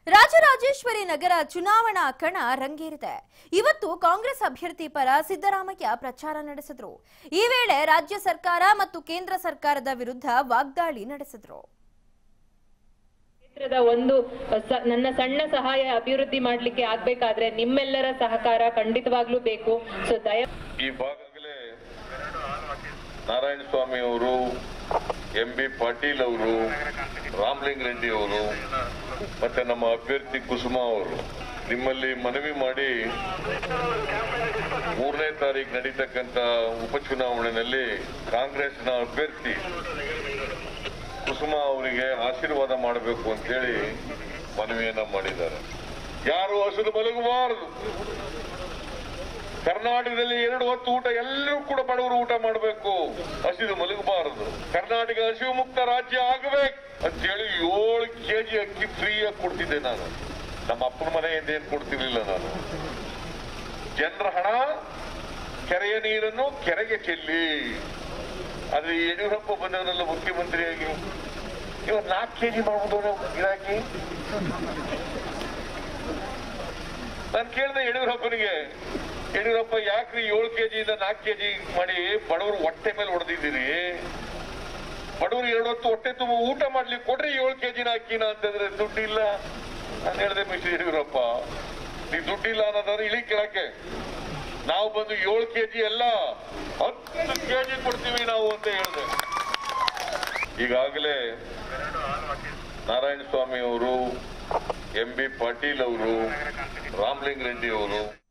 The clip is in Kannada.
ರಾಜರಾಜೇಶ್ವರಿ ನಗರ ಚುನಾವಣಾ ಕಣ ರಂಗೇರಿದೆ ಇವತ್ತು ಕಾಂಗ್ರೆಸ್ ಅಭ್ಯರ್ಥಿ ಪರ ಸಿದ್ದರಾಮಯ್ಯ ಪ್ರಚಾರ ನಡೆಸಿದ್ರು ಈ ವೇಳೆ ರಾಜ್ಯ ಸರ್ಕಾರ ಮತ್ತು ಕೇಂದ್ರ ಸರ್ಕಾರದ ವಿರುದ್ಧ ವಾಗ್ದಾಳಿ ನಡೆಸಿದ್ರು ಕ್ಷೇತ್ರದ ಒಂದು ಸ- ನನ್ನ ಸಣ್ಣ ಸಹಾಯ ಅಭಿವೃದ್ಧಿ ಮಾಡ್ಲಿಕ್ಕೆ ಆಗ್ಬೇಕಾದ್ರೆ ನಿಮ್ಮೆಲ್ಲರ ಸಹಕಾರ ಖಂಡಿತವಾಗ್ಲೂ ಬೇಕು ಸೊ ದಯ ಈ ಭಾಗದಲ್ಲೇ ನಾರಾಯಣ ಸ್ವಾಮಿ ಅವರು ಎಂ ಬಿ ಪಾಟೀಲ್ ಅವರು ರಾಮಲಿಂಗ ರೆಡ್ಡಿ ಅವರು ಮತ್ತೆ ನಮ್ಮ ಅಭ್ಯರ್ಥಿ ಕುಸುಮಾ ಅವರು ನಿಮ್ಮಲ್ಲಿ ಮನವಿ ಮಾಡಿ ಮೂರನೇ ತಾರೀಕು ನಡೀತಕ್ಕಂತ ಉಪಚುನಾವಣೆಯಲ್ಲಿ ಕಾಂಗ್ರೆಸ್ನ ಅಭ್ಯರ್ಥಿ ಕುಸುಮಾ ಅವರಿಗೆ ಆಶೀರ್ವಾದ ಮಾಡಬೇಕು ಅಂತೇಳಿ ಮನವಿಯನ್ನ ಮಾಡಿದ್ದಾರೆ ಯಾರು ಹಸಿರು ಮಲಗಬಾರದು ಕರ್ನಾಟಕದಲ್ಲಿ ಎರಡು ಹೊತ್ತು ಊಟ ಎಲ್ಲರೂ ಕೂಡ ಬಡವರು ಊಟ ಮಾಡಬೇಕು ಹಸಿದು ಮಲಗಬಾರದು ಕರ್ನಾಟಕ ಹಸಿವು ಮುಕ್ತ ರಾಜ್ಯ ಆಗಬೇಕು ಅಂತೇಳಿ ಏಳು ಕೆಜಿ ಅಕ್ಕಿ ಫ್ರೀಯಾಗಿ ಕೊಡ್ತಿದ್ದೆ ನಾನು ನಮ್ಮ ಅಪ್ಪನ ಮನೆಯಿಂದ ಏನ್ ಕೊಡ್ತಿರ್ಲಿಲ್ಲ ನಾನು ಜನರ ಹಣ ಕೆರೆಯ ನೀರನ್ನು ಕೆರೆಗೆ ಚೆಲ್ಲಿ ಆದ್ರೆ ಈ ಯಡಿಯೂರಪ್ಪ ಬಂದವರೆಲ್ಲ ಮುಖ್ಯಮಂತ್ರಿಯಾಗಿ ಇವತ್ತು ನಾಲ್ಕು ಕೆಜಿ ಮಾಡ್ಬೋದು ಇರಾಕಿ ನಾನು ಕೇಳಿದೆ ಯಡಿಯೂರಪ್ಪನಿಗೆ ಯಡಿಯೂರಪ್ಪ ಯಾಕ್ರಿ ಏಳು ಕೆಜಿಯಿಂದ ನಾಲ್ಕು ಕೆಜಿ ಮಾಡಿ ಬಡವರು ಹೊಟ್ಟೆ ಮೇಲೆ ಹೊಡೆದಿದ್ದೀರಿ ಬಡವರು ಎರಡು ಹೊತ್ತು ಹೊಟ್ಟೆ ತುಂಬ ಊಟ ಮಾಡ್ಲಿಕ್ಕೆ ಕೊಡ್ರಿ ಏಳು ಕೆಜಿನ ಅಕ್ಕಿನ ಅಂತಂದ್ರೆ ದುಡ್ಡಿಲ್ಲ ನಾನು ಹೇಳಿದೆ ಮಿಸ್ಟರ್ ಯಡಿಯೂರಪ್ಪ ನೀವು ದುಡ್ಡಿಲ್ಲ ಅನ್ನೋದಾದ್ರೆ ಇಳಿ ಕೆಳಕ್ಕೆ ನಾವು ಬಂದು ಏಳು ಕೆಜಿ ಅಲ್ಲ ಹತ್ತು ಕೆಜಿ ಕೊಡ್ತೀವಿ ನಾವು ಅಂತ ಹೇಳಿದೆ ಈಗಾಗಲೇ ನಾರಾಯಣ ಸ್ವಾಮಿ ಅವರು ಎಂ ಬಿ ಪಾಟೀಲ್ ಅವರು ರಾಮಲಿಂಗ ರೆಡ್ಡಿ ಅವರು